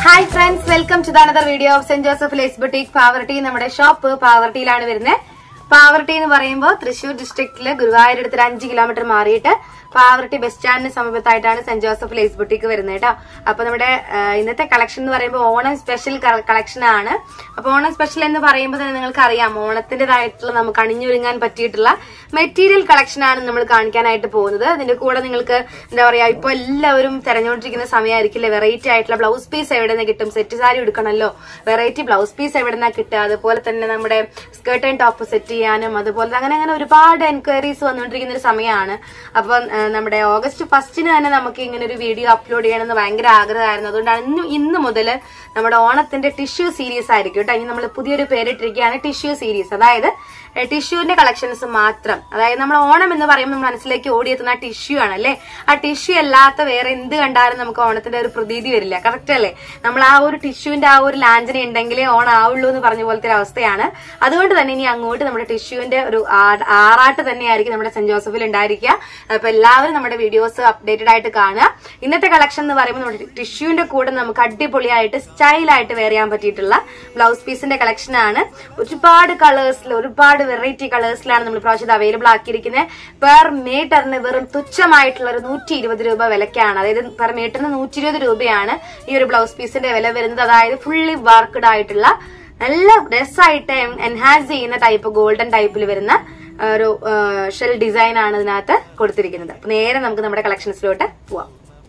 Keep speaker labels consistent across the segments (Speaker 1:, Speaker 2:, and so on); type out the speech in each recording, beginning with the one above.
Speaker 1: hi friends welcome to another video of saint Joseph lace boutique Pavaratty നമ്മുടെ shop പാവർട്ടിയിലാണ് വരുന്നത് പാവർട്ടി എന്ന് പറയുമ്പോൾ തൃശൂർ ഡിസ്ട്രിക്റ്റില് ഗുരുവായൂർ അടുത്തൊരു അഞ്ച് കിലോമീറ്റർ മാറിയിട്ട് പാവർട്ടി ബസ് സ്റ്റാൻഡിന് സമീപത്തായിട്ടാണ് സെന്റ് ജോസഫ് ലേസ് ബുട്ടീക്ക് വരുന്നത് കേട്ടോ അപ്പൊ നമ്മുടെ ആ, ഇന്നത്തെ കളക്ഷൻ എന്ന് പറയുമ്പോൾ ഓണം സ്പെഷ്യൽ കളക്ഷൻ ആണ് അപ്പൊ ഓണം സ്പെഷ്യൽ എന്ന് പറയുമ്പോൾ തന്നെ നിങ്ങൾക്ക് അറിയാം ഓണത്തിന്റേതായിട്ടുള്ള നമുക്ക് അണിഞ്ഞൊരുങ്ങാൻ പറ്റിയിട്ടുള്ള മെറ്റീരിയൽ കളക്ഷൻ ആണ് നമ്മൾ കാണിക്കാനായിട്ട് പോകുന്നത് അതിന്റെ കൂടെ നിങ്ങൾക്ക് എന്താ പറയാ ഇപ്പൊ എല്ലാവരും തെരഞ്ഞുകൊണ്ടിരിക്കുന്ന സമയമായിരിക്കില്ലേ വെറൈറ്റി ആയിട്ടുള്ള ബ്ലൗസ് പീസ് എവിടെ നിന്ന് കിട്ടും സെറ്റ് സാരി എടുക്കണമല്ലോ വെറൈറ്റി ബ്ലൗസ് പീസ് എവിടെ നിന്നാ കിട്ടുക അതുപോലെ തന്നെ നമ്മുടെ സ്കേർട്ട് ആൻഡ് ടോപ്പ് സെറ്റ് ചെയ്യാനും അതുപോലെ അങ്ങനെ അങ്ങനെ ഒരുപാട് എൻക്വയറീസ് വന്നുകൊണ്ടിരിക്കുന്ന ഒരു സമയമാണ് അപ്പം ആ, നമ്മുടെ ഓഗസ്റ്റ് ഫസ്റ്റിന് തന്നെ നമുക്ക് ഇങ്ങനെ ഒരു വീഡിയോ അപ്ലോഡ് ചെയ്യണമെന്ന് ഭയങ്കര ആഗ്രഹമായിരുന്നു അതുകൊണ്ടാണ് ഇന്ന് ഇന്ന് മുതൽ നമ്മുടെ ഓണത്തിന്റെ ടിഷ്യൂ സീരീസ് ആയിരിക്കും കേട്ടോ ഇനി നമ്മൾ പുതിയൊരു പേരിട്ടിരിക്കുകയാണ് ടിഷ്യൂ സീരീസ് അതായത് ടിഷ്യൂവിന്റെ കളക്ഷൻസ് മാത്രം അതായത് നമ്മൾ ഓണം എന്ന് പറയുമ്പോൾ നമ്മുടെ മനസ്സിലേക്ക് ഓടിയെത്തുന്ന ആ ടിഷ്യൂ ആണ് അല്ലേ ആ ടിഷ്യൂ അല്ലാത്ത വേറെ എന്ത് കണ്ടാലും നമുക്ക് ഓണത്തിന്റെ ഒരു പ്രതീതി വരില്ല കറക്റ്റ് അല്ലേ നമ്മൾ ആ ഒരു ടിഷ്യൂവിന്റെ ആ ഒരു ലാഞ്ചന ഉണ്ടെങ്കിലേ ഓണം ആവുള്ളൂ എന്ന് പറഞ്ഞ പോലത്തെ ഒരു അവസ്ഥയാണ് അതുകൊണ്ട് തന്നെ ഇനി അങ്ങോട്ട് നമ്മുടെ ടിഷ്യൂവിന്റെ ഒരു ആ- ആറാട്ട് തന്നെയായിരിക്കും നമ്മുടെ സെന്റ് ജോസഫിൽ ഉണ്ടായിരിക്കുക അപ്പൊ എല്ലാവരും നമ്മുടെ വീഡിയോസ് അപ്ഡേറ്റഡ് ആയിട്ട് കാണുക ഇന്നത്തെ കളക്ഷൻ എന്ന് പറയുമ്പോൾ നമ്മുടെ ടിഷ്യൂവിന്റെ കൂടെ നമുക്ക് അടിപൊളിയായിട്ട് സ്റ്റൈലായിട്ട് വെയർ ചെയ്യാൻ പറ്റിയിട്ടുള്ള ബ്ലൗസ് പീസിന്റെ കളക്ഷൻ ആണ് ഒരുപാട് കളേഴ്സിൽ ഒരുപാട് വെറൈറ്റി കളേഴ്സിലാണ് നമ്മൾ പ്രാവശ്യം അവൈലബിൾ ആക്കിയിരിക്കുന്നത് പെർ മീറ്ററിന് വെറും തുച്ഛമായിട്ടുള്ള ഒരു നൂറ്റി ഇരുപത് രൂപ വിലക്കാണ് അതായത് പെർ മീറ്ററിന് നൂറ്റി ഇരുപത് രൂപയാണ് ഈ ഒരു ബ്ലൗസ് പീസിന്റെ വില വരുന്നത് അതായത് ഫുള്ളി വർക്ക്ഡ് ആയിട്ടുള്ള നല്ല രസമായിട്ട് എൻഹാൻസ് ചെയ്യുന്ന ടൈപ്പ് ഗോൾഡൻ ടൈപ്പിൽ വരുന്ന ആ, ഒരു ഷെൽ ഡിസൈൻ ആണ് ഇതിനകത്ത് കൊടുത്തിരിക്കുന്നത് അപ്പൊ നേരെ നമുക്ക് നമ്മുടെ കളക്ഷൻസിലോട്ട് പോവാം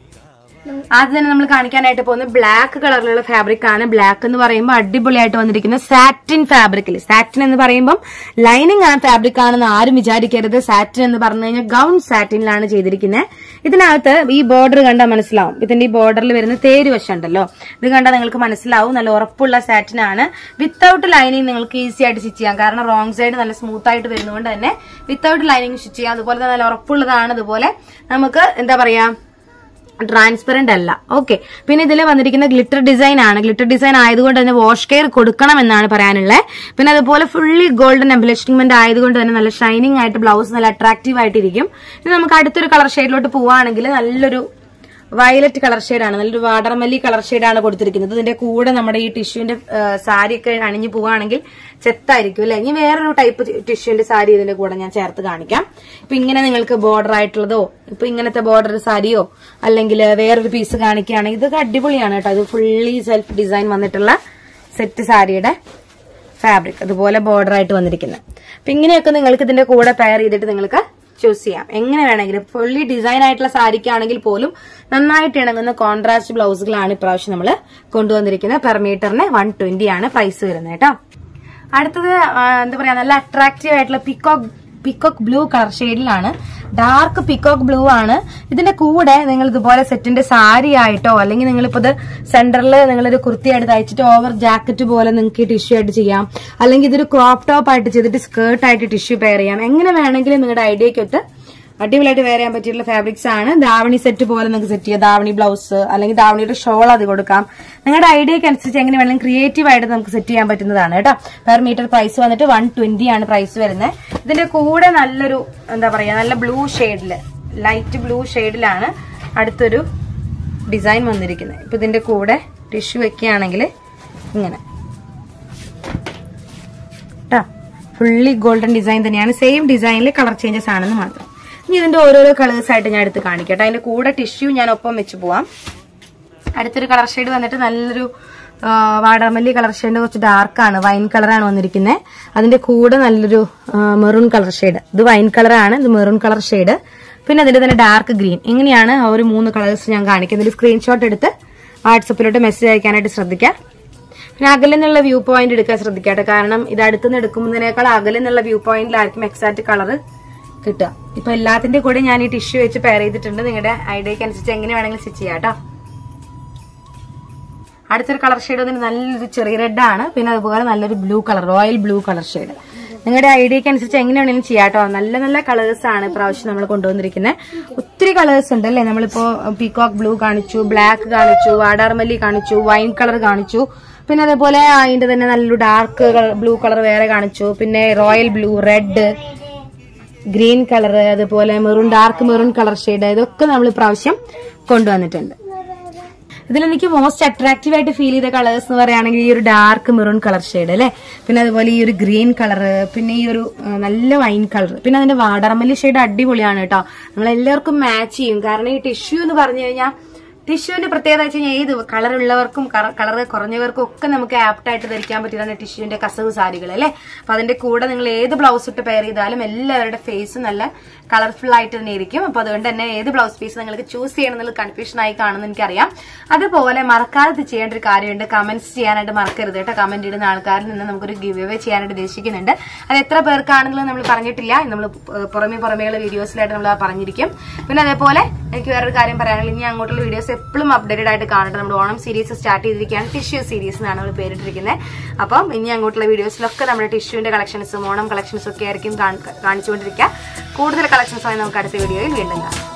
Speaker 1: ആദ്യം തന്നെ നമ്മൾ കാണിക്കാനായിട്ട് പോകുന്നത് ബ്ലാക്ക് കളറിലുള്ള ഫാബ്രിക് ആണ് ബ്ലാക്ക് എന്ന് പറയുമ്പോൾ അടിപൊളിയായിട്ട് വന്നിരിക്കുന്ന സാറ്റിൻ ഫാബ്രിക്കിൽ സാറ്റിൻ എന്ന് പറയുമ്പോൾ ലൈനിങ് ആണ് ഫാബ്രിക് ആണെന്ന് ആരും വിചാരിക്കരുത് സാറ്റിൻ എന്ന് പറഞ്ഞു കഴിഞ്ഞാൽ ഗൗൺ സാറ്റിനിലാണ് ചെയ്തിരിക്കുന്നത് ഇതിനകത്ത് ഈ ബോർഡർ കണ്ടാൽ മനസ്സിലാവും ഇതിന്റെ ഈ ബോർഡറിൽ വരുന്ന തേര് വശം ഉണ്ടല്ലോ ഇത് കണ്ടാൽ നിങ്ങൾക്ക് മനസ്സിലാവും നല്ല ഉറപ്പുള്ള സാറ്റിൻ ആണ് വിത്തൗട്ട് ലൈനിങ് നിങ്ങൾക്ക് ഈസി ആയിട്ട് സ്റ്റിച്ച് ചെയ്യാം കാരണം റോങ് സൈഡ് നല്ല സ്മൂത്ത് ആയിട്ട് വരുന്നതുകൊണ്ട് തന്നെ വിത്തൗട്ട് ലൈനിങ് സ്റ്റിച്ച് ചെയ്യാം അതുപോലെ തന്നെ നല്ല ഉറപ്പുള്ളതാണ് അതുപോലെ നമുക്ക് എന്താ പറയാ ട്രാൻസ്പെറന്റ് അല്ല ഓക്കെ പിന്നെ ഇതിൽ വന്നിരിക്കുന്ന ഗ്ലിറ്റർ ഡിസൈൻ ആണ് ഗ്ലിറ്റർ ഡിസൈൻ ആയതുകൊണ്ട് തന്നെ വാഷ് കെയർ കൊടുക്കണം എന്നാണ് പറയാനുള്ളത് പിന്നെ അതുപോലെ ഫുള്ളി ഗോൾഡൻ എംബ്ലിഷ്മെന്റ് ആയതുകൊണ്ട് തന്നെ നല്ല ഷൈനിങ് ആയിട്ട് ബ്ലൗസ് നല്ല അട്രാക്റ്റീവ് ആയിട്ടിരിക്കും ഇനി നമുക്ക് അടുത്തൊരു കളർ ഷെയ്ഡിലോട്ട് പോവുകയാണെങ്കിൽ നല്ലൊരു വയലറ്റ് കളർ ഷെയ്ഡാണ് നല്ലൊരു വാട്ടർമല്ലി കളർ ഷെയ്ഡാണ് കൊടുത്തിരിക്കുന്നത് ഇതിന്റെ കൂടെ നമ്മുടെ ഈ ടിഷ്യൂവിന്റെ സാരി ഒക്കെ അണിഞ്ഞു പോവുകയാണെങ്കിൽ ചെത്തായിരിക്കും അല്ലെ ഇനി വേറൊരു ടൈപ്പ് ടിഷ്യൂവിന്റെ സാരി ഇതിന്റെ കൂടെ ഞാൻ ചേർത്ത് കാണിക്കാം ഇപ്പൊ ഇങ്ങനെ നിങ്ങൾക്ക് ബോർഡർ ആയിട്ടുള്ളതോ ഇപ്പൊ ഇങ്ങനത്തെ ബോർഡർ സാരിയോ അല്ലെങ്കിൽ വേറൊരു പീസ് കാണിക്കുകയാണെങ്കിൽ ഇതൊക്കെ അടിപൊളിയാണ് കേട്ടോ ഇത് ഫുള്ളി സെൽഫ് ഡിസൈൻ വന്നിട്ടുള്ള സെറ്റ് സാരിയുടെ ഫാബ്രിക് അതുപോലെ ബോർഡർ ആയിട്ട് വന്നിരിക്കുന്നത് അപ്പൊ ഇങ്ങനെയൊക്കെ നിങ്ങൾക്ക് ഇതിന്റെ കൂടെ പെയർ ചെയ്തിട്ട് നിങ്ങൾക്ക് ചൂസ് ചെയ്യാം എങ്ങനെ വേണമെങ്കിലും ഫുള്ളി ഡിസൈൻ ആയിട്ടുള്ള സാരിക്കാണെങ്കിൽ പോലും നന്നായിട്ട് ഇണങ്ങുന്ന കോൺട്രാസ്റ്റ് ബ്ലൗസുകളാണ് ഇപ്രാവശ്യം നമ്മൾ കൊണ്ടുവന്നിരിക്കുന്നത് പെർ മീറ്ററിന് വൺ ട്വന്റി ആണ് പ്രൈസ് വരുന്നത് കേട്ടോ അടുത്തത് ആ, എന്താ പറയാ നല്ല അട്രാക്റ്റീവ് ആയിട്ടുള്ള പിക്കോക്ക് പിക്കോക്ക് ബ്ലൂ കളർ ഷെയ്ഡിലാണ് ഡാർക്ക് പിക്കോക്ക് ബ്ലൂ ആണ് ഇതിന്റെ കൂടെ നിങ്ങൾ ഇതുപോലെ സെറ്റിന്റെ സാരി ആയിട്ടോ അല്ലെങ്കിൽ നിങ്ങളിപ്പോ ഇത് സെന്ററിൽ നിങ്ങളൊരു കുർത്തിയായിട്ട് തയ്ച്ചിട്ട് ഓവർ ജാക്കറ്റ് പോലെ നിങ്ങൾക്ക് ടിഷ്യൂ ആയിട്ട് ചെയ്യാം അല്ലെങ്കിൽ ഇതൊരു ക്രോപ്പ് ടോപ്പ് ആയിട്ട് ചെയ്തിട്ട് സ്കേർട്ട് ആയിട്ട് ടിഷ്യൂ പെയർ ചെയ്യാം എങ്ങനെ വേണമെങ്കിലും നിങ്ങളുടെ ഐഡിയക്കൊത്ത് അടിപൊളിയായിട്ട് വെയർ ചെയ്യാൻ പറ്റിയിട്ടുള്ള ഫാബ്രിക്സ് ആണ് ദാവണി സെറ്റ് പോലെ നിങ്ങൾക്ക് സെറ്റ് ചെയ്യാം ദാവണി ബ്ലൗസ് അല്ലെങ്കിൽ ദാവണിയുടെ ഷോൾ അത് കൊടുക്കാം നിങ്ങളുടെ ഐഡിയക്ക് അനുസരിച്ച് എങ്ങനെ വേണമെങ്കിലും ക്രിയേറ്റീവ് ആയിട്ട് നമുക്ക് സെറ്റ് ചെയ്യാൻ പറ്റുന്നതാണ് കേട്ടോ പെർ മീറ്റർ പ്രൈസ് വന്നിട്ട് വൺ ട്വന്റി ആണ് പ്രൈസ് വരുന്നത് ഇതിന്റെ കൂടെ നല്ലൊരു എന്താ പറയാ നല്ല ബ്ലൂ ഷെയ്ഡില് ലൈറ്റ് ബ്ലൂ ഷെയ്ഡിലാണ് അടുത്തൊരു ഡിസൈൻ വന്നിരിക്കുന്നത് ഇപ്പൊ ഇതിന്റെ കൂടെ ടിഷ്യൂ വെക്കുകയാണെങ്കിൽ ഇങ്ങനെ കേട്ടോ ഫുള്ളി ഗോൾഡൻ ഡിസൈൻ തന്നെയാണ് സെയിം ഡിസൈനിൽ കളർ ചേഞ്ചസ് ആണെന്ന് മാത്രം ഇനി ഇതിന്റെ ഓരോരോ കളേഴ്സ് ആയിട്ട് ഞാൻ എടുത്ത് കാണിക്കട്ടെ അതിന്റെ കൂടെ ടിഷ്യൂ ഞാൻ ഒപ്പം വെച്ച് പോവാം അടുത്തൊരു കളർ ഷെയ്ഡ് വന്നിട്ട് നല്ലൊരു ആ, വാടാമല്ലി കളർ ഷെയ്ഡ് കുറച്ച് ഡാർക്കാണ് വൈൻ കളറാണ് വന്നിരിക്കുന്നത് അതിന്റെ കൂടെ നല്ലൊരു മെറൂൺ കളർ ഷെയ്ഡ് ഇത് വൈൻ കളറാണ് ഇത് മെറൂൺ കളർ ഷെയ്ഡ് പിന്നെ അതിന്റെ തന്നെ ഡാർക്ക് ഗ്രീൻ ഇങ്ങനെയാണ് ആ ഒരു മൂന്ന് കളേഴ്സ് ഞാൻ കാണിക്കുന്നത് സ്ക്രീൻഷോട്ട് എടുത്ത് വാട്സപ്പിലോട്ട് മെസ്സേജ് അയക്കാനായിട്ട് ശ്രദ്ധിക്കാം പിന്നെ അകലിൽ നിന്നുള്ള വ്യൂ പോയിന്റ് എടുക്കാൻ ശ്രദ്ധിക്കട്ടെ കാരണം ഇത് അടുത്തുനിന്ന് എടുക്കുന്നതിനേക്കാൾ അകലിൽ നിന്നുള്ള വ്യൂ പോയിന്റിലായിരിക്കും എക്സാക്ട് കളർ കിട്ടുക ഇപ്പൊ എല്ലാത്തിന്റെ കൂടെ ഞാൻ ഈ ടിഷ്യൂ വെച്ച് പെയർ ചെയ്തിട്ടുണ്ട് നിങ്ങളുടെ ഐഡിയക്ക് അനുസരിച്ച് എങ്ങനെ വേണമെങ്കിലും സ്റ്റിച്ച് ചെയ്യാം കേട്ടോ അടുത്തൊരു കളർ ഷെയ്ഡ് വന്നിട്ട് നല്ലൊരു ചെറിയ റെഡ് ആണ് പിന്നെ അതുപോലെ നല്ലൊരു blue colour royal blue colour shade നിങ്ങളുടെ ഐഡിയക്ക് അനുസരിച്ച് എങ്ങനെ വേണമെങ്കിലും ചെയ്യാം കേട്ടോ നല്ല നല്ല കളേഴ്സ് ആണ് ഇപ്രാവശ്യം നമ്മൾ കൊണ്ടുവന്നിരിക്കുന്നത് ഒത്തിരി കളേഴ്സ് ഉണ്ട് അല്ലേ നമ്മളിപ്പോ പീകോക്ക് ബ്ലൂ കാണിച്ചു ബ്ലാക്ക് കാണിച്ചു വാടാർമല്ലി കാണിച്ചു വൈൻ കളർ കാണിച്ചു പിന്നെ അതേപോലെ അതിന്റെ തന്നെ നല്ലൊരു ഡാർക്ക് ബ്ലൂ കളർ വേറെ കാണിച്ചു പിന്നെ royal blue red green colour അതുപോലെ maroon dark maroon colour shade ഇതൊക്കെ നമ്മൾ ഇപ്രാവശ്യം കൊണ്ടുവന്നിട്ടുണ്ട് ഇതിൽ എനിക്ക് മോസ്റ്റ് അട്രാക്റ്റീവ് ആയിട്ട് ഫീൽ ചെയ്ത കളേഴ്സ് എന്ന് പറയുകയാണെങ്കിൽ ഈ ഒരു ഡാർക്ക് മെറൂൺ കളർ ഷെയ്ഡ് അല്ലേ പിന്നെ അതുപോലെ ഈ ഒരു ഗ്രീൻ കളർ പിന്നെ ഈ ഒരു ആ, നല്ല വൈൻ കളർ പിന്നെ അതിന്റെ വാടർമല്ലി ഷെയ്ഡ് അടിപൊളിയാണ് കേട്ടോ നമ്മൾ എല്ലാവർക്കും മാച്ച് ചെയ്യും കാരണം ഈ ടിഷ്യൂ എന്ന് പറഞ്ഞു കഴിഞ്ഞാൽ ടിഷ്യൂവിന്റെ പ്രത്യേകത വെച്ച് കഴിഞ്ഞാൽ ഏത് കളർ ഉള്ളവർക്കും കളർ കുറഞ്ഞവർക്കും ഒക്കെ നമുക്ക് ആപ്റ്റ് ആയിട്ട് ധരിക്കാൻ പറ്റിയതാണ് ടിഷ്യൂവിന്റെ കസവ് സാരികൾ അല്ലേ അപ്പൊ അതിന്റെ കൂടെ നിങ്ങൾ ഏത് ബ്ലൗസ് ഇട്ട് പെയർ ചെയ്താലും എല്ലാവരുടെ ഫേസ് നല്ല കളർഫുൾ ആയിട്ട് തന്നെ ഇരിക്കും അപ്പൊ അതുകൊണ്ട് തന്നെ ഏത് ബ്ലൗസ് പീസ് നിങ്ങൾക്ക് ചൂസ് ചെയ്യണം എന്നുള്ള കൺഫ്യൂഷൻ ആയി കാണുമെന്ന് എനിക്കറിയാം അതുപോലെ മറക്കാതെ ചെയ്യേണ്ട ഒരു കാര്യമുണ്ട് കമന്റ്സ് ചെയ്യാനായിട്ട് മറക്കരുത് കേട്ടോ കമന്റ് ഇടുന്ന ആൾക്കാരിൽ നിന്ന് നമുക്കൊരു ഗിവ് അവേ ചെയ്യാനായിട്ട് ഉദ്ദേശിക്കുന്നുണ്ട് അത് എത്ര പേർക്കാണെന്നുള്ളത് നമ്മൾ പറഞ്ഞിട്ടില്ല നമ്മൾ പുറമെ പുറമേയുള്ള വീഡിയോസിലായിട്ട് നമ്മൾ പറഞ്ഞിരിക്കും പിന്നെ അതേപോലെ എനിക്ക് വേറൊരു കാര്യം പറയാനുള്ളത് ഇനി അങ്ങോട്ടുള്ള വീഡിയോസ് എപ്പോഴും അപ്ഡേറ്റഡ് ആയിട്ട് കാണട്ടെ നമ്മുടെ ഓണം സീരീസ് സ്റ്റാർട്ട് ചെയ്തിരിക്കുകയാണ് ടിഷ്യൂ സീരീസ് എന്നാണ് നമ്മൾ പേരിട്ടിരിക്കുന്നത് അപ്പം ഇനി അങ്ങോട്ടുള്ള വീഡിയോസിലൊക്കെ നമ്മുടെ ടിഷ്യൂവിന്റെ കളക്ഷൻസും ഓണം കളക്ഷൻസും ഒക്കെ ആയിരിക്കും കാണി- കാണിച്ചുകൊണ്ടിരിക്കുക കൂടുതൽ കളക്ഷൻസുമായി നമുക്ക് അടുത്ത വീഡിയോയിൽ വീണ്ടും കാണാം